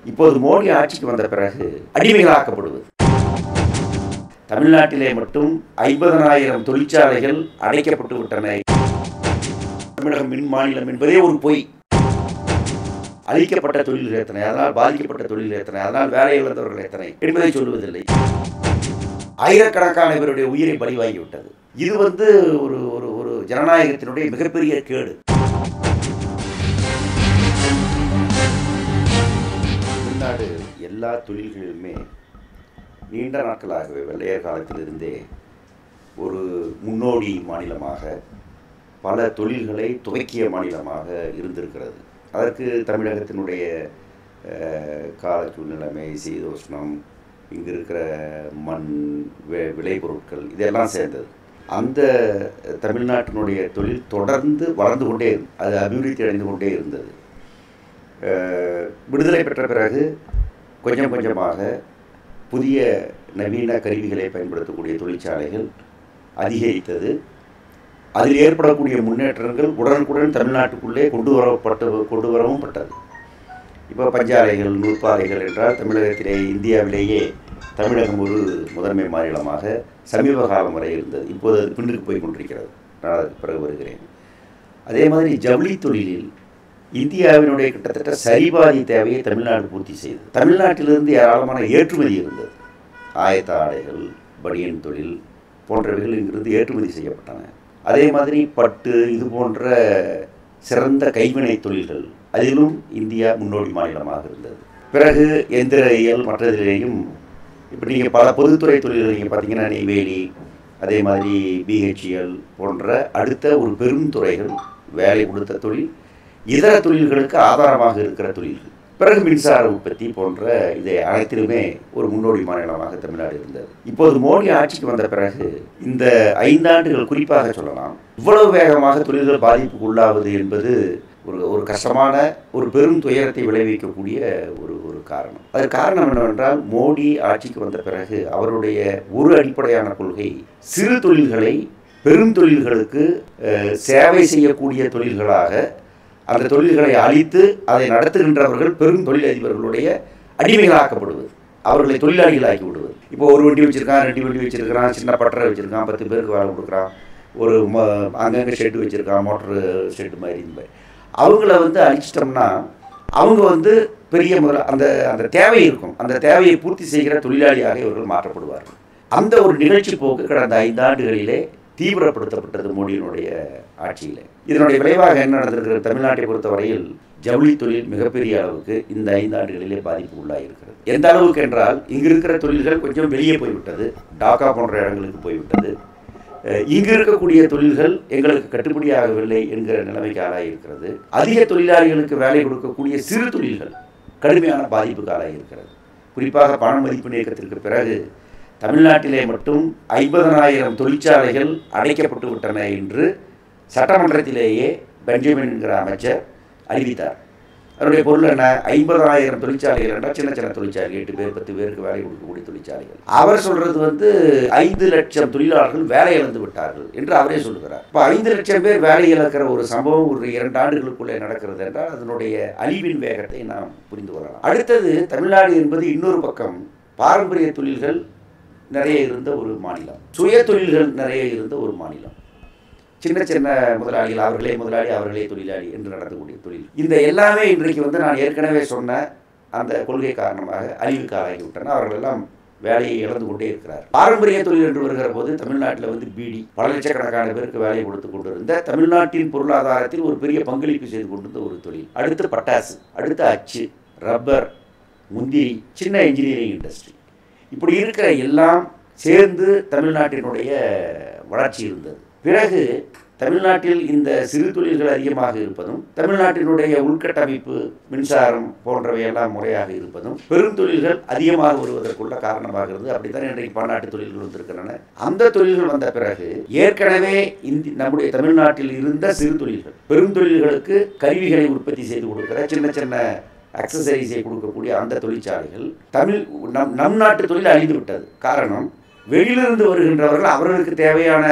இப்போது மோடி ஆட்சிக்கு வந்த பிறகு அடிமைகளாக்கப்படுவது தமிழ்நாட்டிலே மட்டும் ஐம்பதனாயிரம் தொழிற்சாலைகள் அடைக்கப்பட்டு விட்டன தமிழகம் மின் மாநிலம் என்பதே ஒரு பொய் அழிக்கப்பட்ட தொழில்கள் எத்தனை அதனால் பாதிக்கப்பட்ட தொழில்கள் எத்தனை அதனால் வேலை இழந்தவர்கள் எத்தனை என்பதை சொல்லுவதில்லை ஆயிரக்கணக்கான பேருடைய உயிரை பலி வாங்கிவிட்டது இது வந்து ஒரு ஒரு ஒரு ஜனநாயகத்தினுடைய மிகப்பெரிய கேடு தமிழ்நாடு எல்லா தொழில்களிலுமே நீண்ட நாட்களாகவே வெள்ளையர் காலத்திலிருந்தே ஒரு முன்னோடி மாநிலமாக பல தொழில்களை துவக்கிய மாநிலமாக இருந்திருக்கிறது அதற்கு தமிழகத்தினுடைய அஹ், கால சூழ்நிலைமை சீதோஷ்ணம் இங்கு இருக்கிற மண் வி விளைபொருட்கள் இதெல்லாம் சேர்ந்தது அந்த தமிழ்நாட்டினுடைய தொழில் தொடர்ந்து வளர்ந்து கொண்டே இருந்தது அது அபிவிருத்தி அடைந்து கொண்டே இருந்தது அஹ், விடுதலை பெற்ற பிறகு கொஞ்சம் கொஞ்சமாக புதிய நவீன கருவிகளை பயன்படுத்தக்கூடிய தொழிற்சாலைகள் அதிகரித்தது அதில் ஏற்படக்கூடிய முன்னேற்றங்கள் உடனுக்குடன் தமிழ்நாட்டுக்குள்ளே கொண்டு வரப்பட்டு கொண்டு வரவும் பட்டது இப்போ பஞ்சாலைகள் நூற்பாலைகள் என்றால் தமிழகத்திலே இந்தியாவிலேயே தமிழகம் ஒரு முதன்மை மாநிலமாக சமீப காலம் வரை இருந்தது இப்போது அது பின்னுக்கு போய் கொண்டிருக்கிறது நான் அதுக்கு பிறகு வருகிறேன் அதே மாதிரி ஜவுளி தொழிலில் இந்தியாவினுடைய கிட்டத்தட்ட சரிபாதி தேவையை தமிழ்நாடு பூர்த்தி செய்தது தமிழ்நாட்டிலிருந்து ஏராளமான ஏற்றுமதி இருந்தது ஆயத்த ஆடைகள் பனியன் தொழில் போன்றவைகள் இங்கிருந்து ஏற்றுமதி செய்யப்பட்டன அதே மாதிரி பட்டு இது போன்ற சிறந்த கைவினை தொழில்கள் அதிலும் இந்தியா முன்னோடி மாநிலமாக இருந்தது பிறகு எந்திர இயல் மற்றதிலேயும் இப்போ நீங்கள் பல பொதுத்துறை தொழில்கள் நீங்கள் பார்த்தீங்கன்னா நெய்வேலி அதே மாதிரி பிஹெச்இஎல் போன்ற அடுத்த ஒரு பெரும் துறைகள் வேலை கொடுத்த தொழில் இதர தொழில்களுக்கு ஆதாரமாக இருக்கிற தொழில்கள் பிறகு மின்சார உற்பத்தி போன்ற இதை அனைத்திலுமே ஒரு முன்னோடி மாநிலமாக தமிழ்நாடு இருந்தது இப்போது மோடி ஆட்சிக்கு வந்த பிறகு இந்த ஐந்தாண்டுகள் குறிப்பாக சொல்லலாம் இவ்வளவு வேகமாக தொழில்கள் பாதிப்புக்கு உள்ளாவது என்பது ஒரு ஒரு கஷ்டமான ஒரு பெரும் துயரத்தை விளைவிக்கக்கூடிய ஒரு ஒரு காரணம் அதற்கு காரணம் என்னவென்றால் மோடி ஆட்சிக்கு வந்த பிறகு அவருடைய ஒரு அடிப்படையான கொள்கை சிறு தொழில்களை பெரும் தொழில்களுக்கு அஹ், சேவை செய்யக்கூடிய தொழில்களாக அந்த தொழில்களை அழித்து அதை நடத்துகின்றவர்கள் பெரும் தொழிலதிபர்களுடைய அடிமைகளாக்கப்படுவது அவர்களை தொழிலாளிகளாக்கி விடுவது இப்போ ஒரு வண்டி வச்சிருக்கான் ரெண்டு வண்டி வச்சிருக்கான் சின்ன பட்டறை வச்சிருக்கான் பத்து பேருக்கு வேலை கொடுக்குறான் ஒரு ம அங்கங்கே ஷெட்டு வச்சுருக்கான் மோட்ரு ஷெட்டு மாதிரி இந்த மாதிரி அவங்கள வந்து அழிச்சிட்டோம்னா அவங்க வந்து பெரிய முதல்ல அந்த அந்த தேவை இருக்கும் அந்த தேவையை பூர்த்தி செய்கிற தொழிலாளியாக இவர்கள் மாற்றப்படுவார்கள் அந்த ஒரு நிகழ்ச்சி போக்கு கடந்த ஐந்தாண்டுகளிலே தீவிரப்படுத்தப்பட்டது மோடியினுடைய ஆட்சியில் இதனுடைய விளைவாக என்ன நடந்திருக்கிறது தமிழ்நாட்டை பொறுத்தவரையில் ஜவுளி தொழில் மிகப்பெரிய அளவுக்கு இந்த ஐந்தாண்டுகளிலே பாதிப்பு உள்ளாயிருக்கிறது எந்த அளவுக்கு என்றால் இங்கு இருக்கிற தொழில்கள் கொஞ்சம் வெளியே போய்விட்டது டாக்கா போன்ற இடங்களுக்கு போய்விட்டது அஹ் இங்கு இருக்கக்கூடிய தொழில்கள் எங்களுக்கு கட்டுப்படியாகவில்லை என்கிற நிலைமைக்கு ஆளாயிருக்கிறது அதிக தொழிலாளிகளுக்கு வேலை கொடுக்கக்கூடிய சிறு தொழில்கள் கடுமையான பாதிப்புக்கு ஆளாயிருக்கிறது குறிப்பாக பண மதிப்பு நீக்கத்திற்கு பிறகு தமிழ்நாட்டிலே மட்டும் ஐம்பதனாயிரம் தொழிற்சாலைகள் அடைக்கப்பட்டு விட்டன என்று சட்டமன்றத்திலேயே பெஞ்சமின் என்கிற அமைச்சர் அறிவித்தார் அதனுடைய பொருள் என்ன ஐம்பதாயிரம் தொழிற்சாலைகள் என்றால் சின்ன சின்ன தொழிற்சாலை எட்டு பேர் பத்து பேருக்கு வேலை கொடுக்கக்கூடிய தொழிற்சாலைகள் அவர் சொல்றது வந்து ஐந்து லட்சம் தொழிலாளர்கள் வேலை இழந்து விட்டார்கள் என்று அவரே சொல்லுகிறார் இப்போ ஐந்து லட்சம் பேர் வேலை இழக்கிற ஒரு சம்பவம் ஒரு இரண்டு ஆண்டுகளுக்குள்ளே நடக்கிறது என்றால் அதனுடைய அழிவின் வேகத்தை நாம் புரிந்து கொள்ளலாம் அடுத்தது தமிழ்நாடு என்பது இன்னொரு பக்கம் பாரம்பரிய தொழில்கள் நிறைய இருந்த ஒரு மாநிலம் சுய தொழில்கள் நிறைய இருந்த ஒரு மாநிலம் சின்ன சின்ன முதலாளிகள் அவர்களே முதலாளி அவர்களே தொழிலாளி என்று நடத்தக்கூடிய தொழில் இந்த எல்லாமே இன்றைக்கு வந்து நான் ஏற்கனவே சொன்ன அந்த கொள்கை காரணமாக அழிவுக்கு ஆகிவிட்டன அவர்கள் எல்லாம் வேலையை இழந்து கொண்டே இருக்கிறார் பாரம்பரிய தொழில் என்று வருகிற போது தமிழ்நாட்டில் வந்து பீடி பல லட்சக்கணக்கான பேருக்கு வேலையை கொடுத்து கொண்டிருந்த தமிழ்நாட்டின் பொருளாதாரத்தில் ஒரு பெரிய பங்களிப்பு செய்து கொண்டிருந்த ஒரு தொழில் அடுத்து பட்டாசு அடுத்து அச்சு ரப்பர் முந்திரி சின்ன இன்ஜினியரிங் இண்டஸ்ட்ரி இப்படி இருக்கிற எல்லாம் சேர்ந்து தமிழ்நாட்டினுடைய வளர்ச்சி இருந்தது பிறகு தமிழ்நாட்டில் இந்த சிறு தொழில்கள் அதிகமாக இருப்பதும் தமிழ்நாட்டினுடைய உள்கட்டமைப்பு மின்சாரம் போன்றவை எல்லாம் முறையாக இருப்பதும் பெரும் தொழில்கள் அதிகமாக வருவதற்குள்ள காரணமாக இருந்து அப்படித்தான் இன்றைக்கு பன்னாட்டு தொழில்கள் வந்திருக்கின்றன அந்த தொழில்கள் வந்த பிறகு ஏற்கனவே இந்தி நம்முடைய தமிழ்நாட்டில் இருந்த சிறு தொழில்கள் பெரும் தொழில்களுக்கு கருவிகளை உற்பத்தி செய்து கொடுக்கிற சின்ன சின்ன அக்சசரிஸை கொடுக்கக்கூடிய அந்த தொழிற்சாலைகள் தமிழ் நம் நம் நாட்டு தொழில் அழிந்து விட்டது காரணம் வெளியிலிருந்து வருகின்றவர்கள் அவர்களுக்கு தேவையான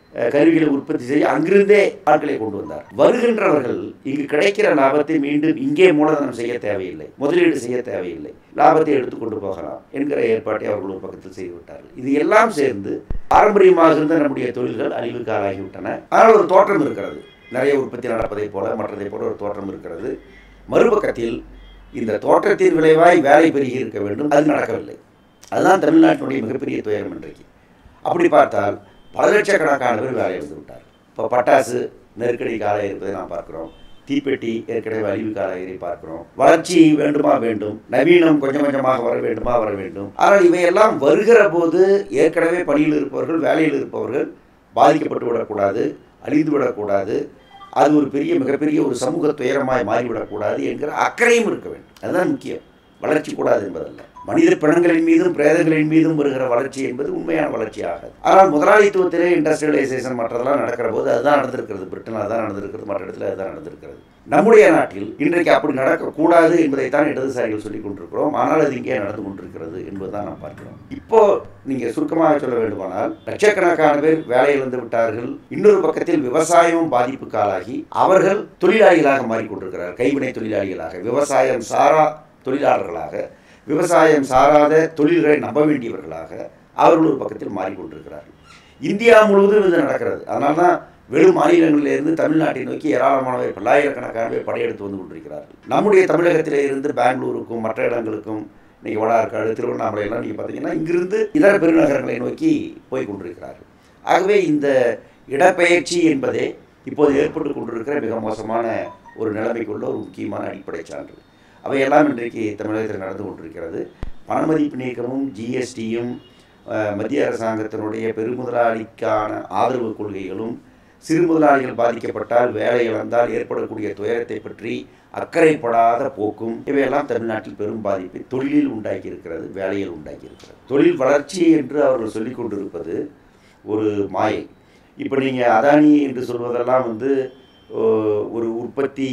அஹ், கருவிகளை உற்பத்தி செய்து அங்கிருந்தே ஆட்களை கொண்டு வந்தார் வருகின்றவர்கள் இங்கு கிடைக்கிற லாபத்தை மீண்டும் இங்கே மூலதனம் செய்ய தேவையில்லை முதலீடு செய்ய தேவையில்லை லாபத்தை எடுத்துக்கொண்டு போகலாம் என்கிற ஏற்பாட்டை அவர்கள் ஒரு பக்கத்தில் செய்து விட்டார்கள் இது எல்லாம் சேர்ந்து பாரம்பரியமாக இருந்த நம்முடைய தொழில்கள் அழிவுக்கு ஆளாகிவிட்டன ஆனால் ஒரு தோற்றம் இருக்கிறது நிறைய உற்பத்தி நடப்பதைப் போல மற்றதைப் போல ஒரு தோற்றம் இருக்கிறது மறுபக்கத்தில் இந்த தோற்றத்தின் விளைவாய் வேலை பெருகி இருக்க வேண்டும் அது நடக்கவில்லை அதுதான் தமிழ்நாட்டினுடைய மிகப்பெரிய துயரம் இன்றைக்கு அப்படி பார்த்தால் பல லட்சக்கணக்கான பேர் வேலை வந்து விட்டார் இப்போ பட்டாசு நெருக்கடி கால இருப்பதை நாம் பார்க்கிறோம் தீப்பெட்டி ஏற்கனவே அழிவு காலத்தை பார்க்கிறோம் வளர்ச்சி வேண்டுமா வேண்டும் நவீனம் கொஞ்சம் கொஞ்சமாக வர வேண்டுமா வர வேண்டும் ஆனால் இவையெல்லாம் வருகிற போது ஏற்கனவே பணியில் இருப்பவர்கள் வேலையில் இருப்பவர்கள் பாதிக்கப்பட்டு விடக்கூடாது அழிந்து விடக்கூடாது அது ஒரு பெரிய மிகப்பெரிய ஒரு சமூக துயரமாய் மாறிவிடக்கூடாது என்கிற அக்கறையும் இருக்க வேண்டும் அதுதான் முக்கியம் வளர்ச்சி கூடாது என்பதல்ல மனித பிணங்களின் மீதும் பிரேதங்களின் மீதும் வருகிற வளர்ச்சி என்பது உண்மையான வளர்ச்சி ஆகாது ஆனால் முதலாளித்துவத்திலே இண்டஸ்ட்ரியலைசேஷன் மற்றதெல்லாம் நடக்கிற போது அதுதான் நடந்திருக்கிறது பிரிட்டனில் அதுதான் நடந்திருக்கிறது மற்ற இடத்துல அதுதான் நடந்திருக்கிறது நம்முடைய நாட்டில் இன்றைக்கு அப்படி நடக்கக்கூடாது என்பதைத்தான் இடதுசாரிகள் சொல்லிக் கொண்டிருக்கிறோம் ஆனால் அது இங்கே நடந்து கொண்டிருக்கிறது என்பதுதான் நாம் பார்க்கிறோம் இப்போ நீங்க சுருக்கமாக சொல்ல வேண்டுமானால் லட்சக்கணக்கான பேர் வேலை இழந்து விட்டார்கள் இன்னொரு பக்கத்தில் விவசாயமும் பாதிப்புக்கு ஆளாகி அவர்கள் தொழிலாளிகளாக மாறிக்கொண்டிருக்கிறார் கைவினை தொழிலாளிகளாக விவசாயம் சாரா தொழிலாளர்களாக விவசாயம் சாராத தொழில்களை நம்ப வேண்டியவர்களாக அவர்கள் ஒரு பக்கத்தில் மாறிக்கொண்டிருக்கிறார்கள் இந்தியா முழுவதும் இது நடக்கிறது அதனால தான் வெளி மாநிலங்களிலிருந்து தமிழ்நாட்டை நோக்கி ஏராளமானவை பல்லாயிரக்கணக்கானவை படையெடுத்து வந்து கொண்டிருக்கிறார்கள் நம்முடைய தமிழகத்திலே இருந்து பெங்களூருக்கும் மற்ற இடங்களுக்கும் இன்னைக்கு வடார்காடு திருவண்ணாமலை எல்லாம் நீங்கள் பார்த்தீங்கன்னா இங்கிருந்து இதர பெருநகரங்களை நோக்கி போய் கொண்டிருக்கிறார்கள் ஆகவே இந்த இடப்பெயர்ச்சி என்பதே இப்போது ஏற்பட்டு கொண்டிருக்கிற மிக மோசமான ஒரு நிலைமைக்குள்ள ஒரு முக்கியமான அடிப்படை சான்று அவையெல்லாம் இன்றைக்கு தமிழகத்தில் நடந்து கொண்டிருக்கிறது பணமதிப்பு நீக்கமும் ஜிஎஸ்டியும் மத்திய அரசாங்கத்தினுடைய பெருமுதலாளிக்கான ஆதரவு கொள்கைகளும் சிறு முதலாளிகள் பாதிக்கப்பட்டால் வேலை இழந்தால் ஏற்படக்கூடிய துயரத்தை பற்றி அக்கறைப்படாத போக்கும் இவையெல்லாம் தமிழ்நாட்டில் பெரும் பாதிப்பை தொழிலில் உண்டாக்கி இருக்கிறது வேலையில் உண்டாக்கி இருக்கிறது தொழில் வளர்ச்சி என்று அவர்கள் சொல்லிக் கொண்டிருப்பது ஒரு மாயை இப்போ நீங்கள் அதானி என்று சொல்வதெல்லாம் வந்து ஓ, ஒரு உற்பத்தி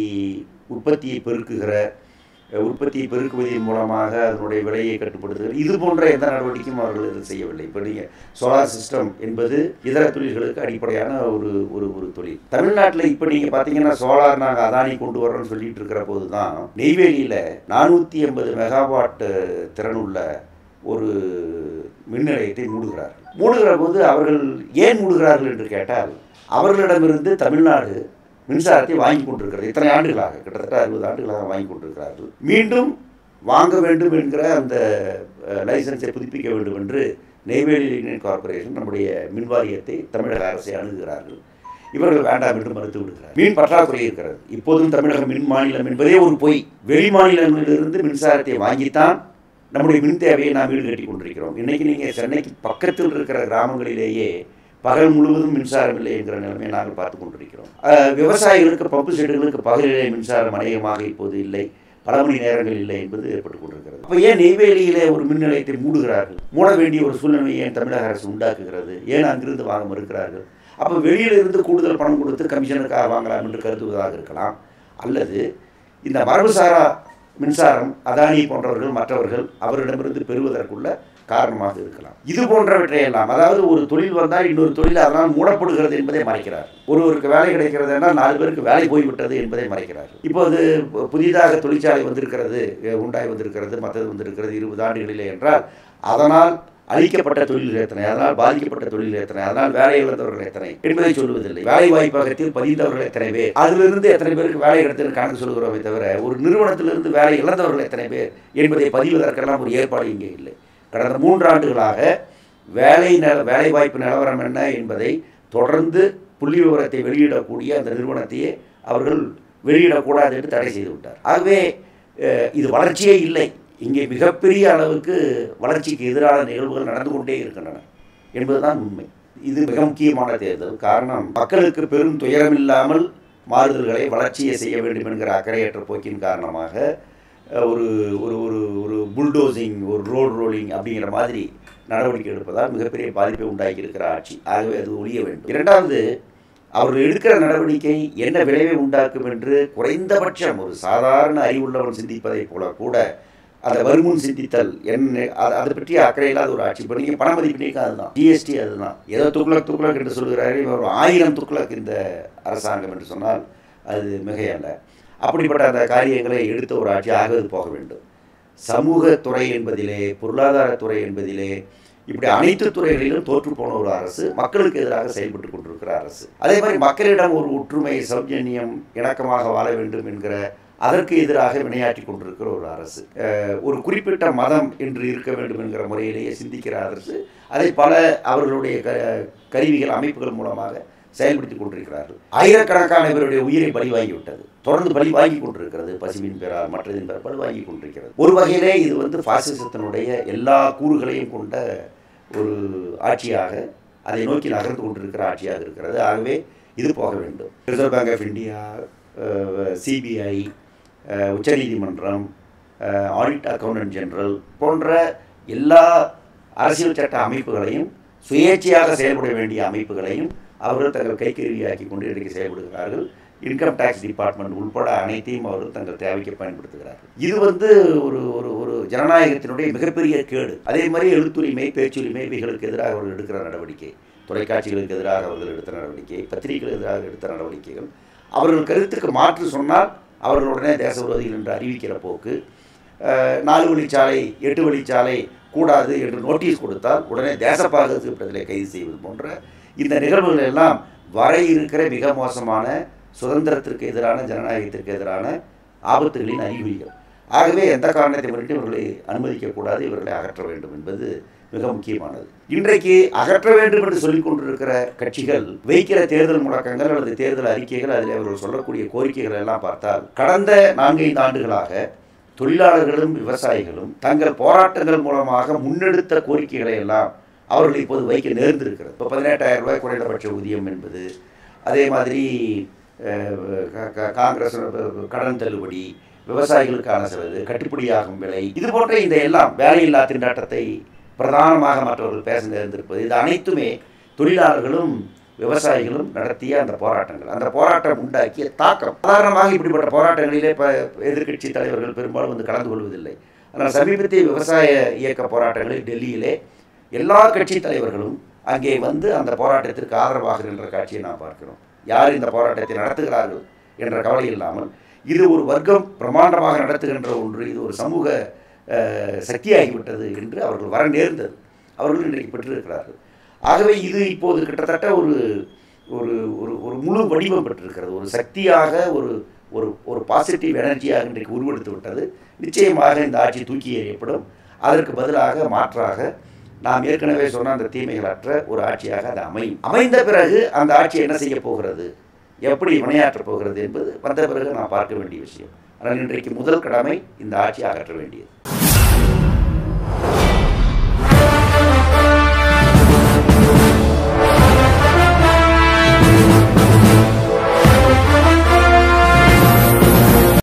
உற்பத்தியை பெருக்குகிற அஹ், உற்பத்தியை பெருக்குவதன் மூலமாக அதனுடைய விலையை கட்டுப்படுத்துகிறது இது போன்ற எந்த நடவடிக்கையும் அவர்கள் இது செய்யவில்லை இப்போ நீங்கள் சோலார் சிஸ்டம் என்பது இதர தொழில்களுக்கு அடிப்படையான ஒரு ஒரு ஒரு தொழில் தமிழ்நாட்டில் இப்போ நீங்கள் பார்த்தீங்கன்னா சோலார் நாங்கள் அதானி கொண்டு வரோம்னு சொல்லிட்டு இருக்கிற போது தான் நெய்வேலியில் நானூற்றி எண்பது மெகாவாட் திறனுள்ள ஒரு மின் நிலையத்தை மூடுகிறார்கள் மூடுகிற போது அவர்கள் ஏன் மூடுகிறார்கள் என்று கேட்டால் அவர்களிடமிருந்து தமிழ்நாடு மின்சாரத்தை வாங்கி கொண்டிருக்கிறது இத்தனை ஆண்டுகளாக கிட்டத்தட்ட அறுபது ஆண்டுகளாக வாங்கி கொண்டிருக்கிறார்கள் மீண்டும் வாங்க வேண்டும் என்கிற அந்த அஹ், லைசன்ஸை புதுப்பிக்க வேண்டும் என்று நெய்வேலி யூனியன் கார்ப்பரேஷன் நம்முடைய மின் வாரியத்தை தமிழக அரசை அணுகுகிறார்கள் இவர்கள் வேண்டாம் என்று மறுத்து விடுகிறார் மீன் பற்றாக்குறை இருக்கிறது இப்போதும் தமிழகம் மின் மாநிலம் என்பதே ஒரு பொய் வெளி மாநிலங்களிலிருந்து மின்சாரத்தை வாங்கித்தான் நம்முடைய மின் தேவையை நாம் வீடு கட்டி கொண்டிருக்கிறோம் இன்னைக்கு நீங்கள் சென்னைக்கு பக்கத்தில் இருக்கிற கிராமங்களிலேயே பகல் முழுவதும் மின்சாரம் இல்லை என்கிற நிலைமையை நாங்கள் பார்த்து கொண்டிருக்கிறோம் அஹ், விவசாயிகளுக்கு பம்பு செட்டுகளுக்கு பகலிலே மின்சாரம் அநேகமாக இப்போது இல்லை பல மணி நேரங்கள் இல்லை என்பது ஏற்பட்டு கொண்டிருக்கிறது அப்போ ஏன் நெய்வேலியிலே ஒரு மின் நிலையத்தை மூடுகிறார்கள் மூட வேண்டிய ஒரு சூழ்நிலையை ஏன் தமிழக அரசு உண்டாக்குகிறது ஏன் அங்கிருந்து வாங்க மறுக்கிறார்கள் அப்போ வெளியிலிருந்து கூடுதல் பணம் கொடுத்து கமிஷனுக்காக வாங்கலாம் என்று கருதுவதாக இருக்கலாம் அல்லது இந்த மரபுசாரா மின்சாரம் அதானி போன்றவர்கள் மற்றவர்கள் அவரிடமிருந்து பெறுவதற்குள்ள காரணமாக இருக்கலாம் இது போன்றவற்றையெல்லாம் அதாவது ஒரு தொழில் வந்தால் இன்னொரு தொழில் அதனால் மூடப்படுகிறது என்பதை மறைக்கிறார் ஒருவருக்கு வேலை கிடைக்கிறது என்றால் நாலு பேருக்கு வேலை போய்விட்டது என்பதை மறைக்கிறார் இப்போது பு- புதிதாக தொழிற்சாலை வந்திருக்கிறது அஹ் உண்டாய் வந்திருக்கிறது மற்றது வந்திருக்கிறது இருபது ஆண்டுகளிலே என்றால் அதனால் அழிக்கப்பட்ட தொழில்கள் எத்தனை அதனால் பாதிக்கப்பட்ட தொழில்கள் எத்தனை அதனால் வேலை இழந்தவர்கள் எத்தனை என்பதை சொல்வதில்லை வேலை வாய்ப்பகத்தில் பதிந்தவர்கள் எத்தனை பேர் அதிலிருந்து எத்தனை பேருக்கு வேலை கிடைத்தது கணக்கு சொல்கிறோமே தவிர ஒரு நிறுவனத்திலிருந்து வேலை இழந்தவர்கள் எத்தனை பேர் என்பதை பதிவதற்கெல்லாம் ஒரு ஏற்பாடு இங்கே இல்லை கடந்த மூன்று ஆண்டுகளாக வேலை நில வேலைவாய்ப்பு நிலவரம் என்ன என்பதை தொடர்ந்து புள்ளி விவரத்தை வெளியிடக்கூடிய அந்த நிறுவனத்தையே அவர்கள் வெளியிடக்கூடாது என்று தடை செய்து விட்டார் ஆகவே அஹ், இது வளர்ச்சியே இல்லை இங்கே மிகப்பெரிய அளவுக்கு வளர்ச்சிக்கு எதிரான நிகழ்வுகள் நடந்து கொண்டே இருக்கின்றன என்பதுதான் உண்மை இது மிக முக்கியமான தேர்தல் காரணம் மக்களுக்கு பெரும் துயரம் இல்லாமல் மாறுதல்களை வளர்ச்சியை செய்ய வேண்டும் என்கிற அக்கறையற்ற போக்கின் காரணமாக அஹ், ஒரு ஒரு ஒரு ஒரு புல்டோசிங் ஒரு ரோட் ரோலிங் அப்படிங்கிற மாதிரி நடவடிக்கை எடுப்பதால் மிகப்பெரிய பாதிப்பை உண்டாக்கி இருக்கிற ஆட்சி ஆகவே அது ஒழிய வேண்டும் இரண்டாவது அவர்கள் எடுக்கிற நடவடிக்கை என்ன விளைவை உண்டாக்கும் என்று குறைந்தபட்சம் ஒரு சாதாரண அறிவுள்ளவன் சிந்திப்பதைப் போல கூட அதை வருமுன் சிந்தித்தல் என்ன அது அதை பற்றி அக்கறை இல்லாத ஒரு ஆட்சி இப்போ நீங்கள் பண மதிப்பீடுக்கு அதுதான் ஜிஎஸ்டி அதுதான் ஏதோ துக்ளக் துக்ளக் என்று சொல்கிறாரு இவர் ஒரு ஆயிரம் துக்ளக் இந்த அரசாங்கம் என்று சொன்னால் அது மிகையல்ல அப்படிப்பட்ட அந்த காரியங்களை எடுத்த ஒரு ஆட்சி ஆகுவது போக வேண்டும் சமூகத்துறை என்பதிலே பொருளாதாரத்துறை என்பதிலே இப்படி அனைத்து துறைகளிலும் தோற்று போன ஒரு அரசு மக்களுக்கு எதிராக செயல்பட்டு கொண்டிருக்கிற அரசு அதே மாதிரி மக்களிடம் ஒரு ஒற்றுமை சௌஜன்யம் இணக்கமாக வாழ வேண்டும் என்கிற அதற்கு எதிராக வினையாற்றி கொண்டிருக்கிற ஒரு அரசு அஹ், ஒரு குறிப்பிட்ட மதம் என்று இருக்க வேண்டும் என்கிற முறையிலேயே சிந்திக்கிற அரசு அதை பல அவர்களுடைய க கருவிகள் அமைப்புகள் மூலமாக செயல்படுத்தி கொண்டிருக்கிறார்கள் ஆயிரக்கணக்கான இவருடைய உயிரை பலி வாங்கிவிட்டது தொடர்ந்து பலி வாங்கி கொண்டிருக்கிறது பசுவின் பெறார் மற்றதின் பெற பலி வாங்கி கொண்டிருக்கிறது ஒரு வகையிலே இது வந்து பாசிசத்தினுடைய எல்லா கூறுகளையும் கொண்ட ஒரு ஆட்சியாக அதை நோக்கி நகர்ந்து கொண்டிருக்கிற ஆட்சியாக இருக்கிறது ஆகவே இது போக வேண்டும் reserve bank of India CBI உச்சநீதிமன்றம் ஆடிட் அக்கவுண்டன்ட் ஜெனரல் போன்ற எல்லா அரசியல் சட்ட அமைப்புகளையும் சுயேட்சையாக செயல்பட வேண்டிய அமைப்புகளையும் அவர்கள் தங்கள் கைக்கருவியாக்கி கொண்டு இன்றைக்கு செயல்படுகிறார்கள் இன்கம் டேக்ஸ் டிபார்ட்மெண்ட் உட்பட அனைத்தையும் அவர்கள் தங்கள் தேவைக்கு பயன்படுத்துகிறார்கள் இது வந்து ஒரு ஒரு ஒரு ஜனநாயகத்தினுடைய மிகப்பெரிய கேடு அதே மாதிரி எழுத்துரிமை பேச்சுரிமை இவைகளுக்கு எதிராக அவர்கள் எடுக்கிற நடவடிக்கை தொலைக்காட்சிகளுக்கு எதிராக அவர்கள் எடுத்த நடவடிக்கை பத்திரிகைகளுக்கு எதிராக எடுத்த நடவடிக்கைகள் அவர்கள் கருத்துக்கு மாற்று சொன்னால் அவர்கள் உடனே தேச விரோதிகள் என்று அறிவிக்கிற போக்கு அஹ், நாலு வழிச்சாலை எட்டு வழிச்சாலை கூடாது என்று நோட்டீஸ் கொடுத்தால் உடனே தேச பாதுகாப்பு சட்டத்திலே கைது செய்வது போன்ற இந்த நிகழ்வுகள் எல்லாம் வர இருக்கிற மிக மோசமான சுதந்திரத்திற்கு எதிரான ஜனநாயகத்திற்கு எதிரான ஆபத்துகளின் அறிகுறிகள் ஆகவே எந்த காரணத்தை முன்னிட்டு இவர்களை அனுமதிக்கக்கூடாது இவர்களை அகற்ற வேண்டும் என்பது மிக முக்கியமானது இன்றைக்கு அகற்ற வேண்டும் என்று சொல்லிக் கொண்டிருக்கிற கட்சிகள் வைக்கிற தேர்தல் முழக்கங்கள் அல்லது தேர்தல் அறிக்கைகள் அதில் அவர்கள் சொல்லக்கூடிய கோரிக்கைகள் எல்லாம் பார்த்தால் கடந்த நான்கைந்து ஆண்டுகளாக தொழிலாளர்களும் விவசாயிகளும் தங்கள் போராட்டங்கள் மூலமாக முன்னெடுத்த கோரிக்கைகளை எல்லாம் அவர்கள் இப்போது வைக்க நேர்ந்திருக்கிறது இப்போ பதினெட்டாயிரம் ரூபாய் குறைந்தபட்ச ஊதியம் என்பது அதே மாதிரி அஹ், க- க- காங்கிரஸ் கடன் தள்ளுபடி விவசாயிகளுக்கான செலவு கட்டுப்படியாகும் விலை இது போன்ற இந்த எல்லாம் வேலையில்லா திண்டாட்டத்தை பிரதானமாக மற்றவர்கள் பேச நேர்ந்திருப்பது இது அனைத்துமே தொழிலாளர்களும் விவசாயிகளும் நடத்திய அந்த போராட்டங்கள் அந்த போராட்டம் உண்டாக்கிய தாக்கம் சாதாரணமாக இப்படிப்பட்ட போராட்டங்களிலே இப்போ எதிர்க்கட்சி தலைவர்கள் பெரும்பாலும் வந்து கலந்து கொள்வதில்லை ஆனால் சமீபத்திய விவசாய இயக்க போராட்டங்களில் டெல்லியிலே எல்லா கட்சி தலைவர்களும் அங்கே வந்து அந்த போராட்டத்திற்கு ஆதரவாக நின்ற காட்சியை நாம் பார்க்கிறோம் யார் இந்த போராட்டத்தை நடத்துகிறார்கள் என்ற கவலை இல்லாமல் இது ஒரு வர்க்கம் பிரமாண்டமாக நடத்துகின்ற ஒன்று இது ஒரு சமூக அஹ், சக்தியாகிவிட்டது என்று அவர்கள் வர நேர்ந்தது அவர்கள் இன்றைக்கு பெற்றிருக்கிறார்கள் ஆகவே இது இப்போது கிட்டத்தட்ட ஒரு ஒரு ஒரு ஒரு முழு வடிவம் பெற்றிருக்கிறது ஒரு சக்தியாக ஒரு ஒரு ஒரு பாசிட்டிவ் எனர்ஜியாக இன்றைக்கு உருவெடுத்து விட்டது நிச்சயமாக இந்த ஆட்சி தூக்கி எறியப்படும் அதற்கு பதிலாக மாற்றாக நாம் ஏற்கனவே சொன்ன அந்த தீமைகளற்ற ஒரு ஆட்சியாக அது அமையும் அமைந்த பிறகு அந்த ஆட்சி என்ன செய்ய போகிறது எப்படி வினையாற்றப் போகிறது என்பது வந்த பிறகு நாம் பார்க்க வேண்டிய விஷயம் ஆனால் இன்றைக்கு முதல் கடமை இந்த ஆட்சி அகற்ற வேண்டியது